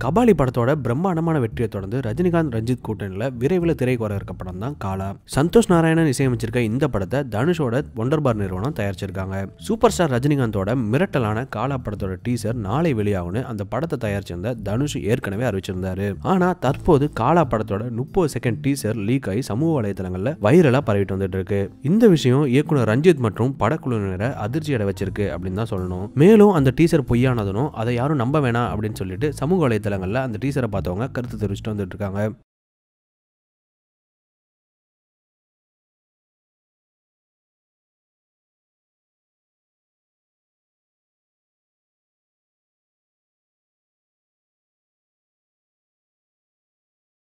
கபாலி படத்தோட பிரம்மாண்டமான வெற்றியை தொடர்ந்து ரஜினிகாந்த் ரஞ்சித் கூட்டணியில் விரைவில் திரைக்கு வர இருக்க படம் தான் காலா சந்தோஷ் நாராயணன் இசையமைச்சிருக்க இந்த படத்தை தனுஷோட ஒண்டர் பார் நிறுவனம் தயாரிச்சிருக்காங்க சூப்பர் ஸ்டார் ரஜினிகாந்தோட மிரட்டலான காலா படத்தோட டீசர் நாளை வெளியாகும்னு அந்த படத்தை தயாரிச்சிருந்த தனுஷ் ஏற்கனவே அறிவிச்சிருந்தாரு ஆனா தற்போது காலா படத்தோட முப்பது செகண்ட் டீசர் லீக் ஆகி சமூக வலைதளங்கள்ல வைரலா பரவிட்டு வந்துட்டு இருக்கு இந்த விஷயம் இயக்குனர் ரஞ்சித் மற்றும் படக்குழுவினரை அதிர்ச்சி அடை வச்சிருக்கு அப்படின்னு தான் சொல்லணும் மேலும் அந்த டீசர் பொய்யானதும் அதை யாரும் நம்ப வேணாம் அப்படின்னு சொல்லிட்டு சமூக வலைதளங்கள்ல அந்த டீசரை பார்த்தவங்க கருத்து தெரிவிச்சுட்டு வந்துட்டு இருக்காங்க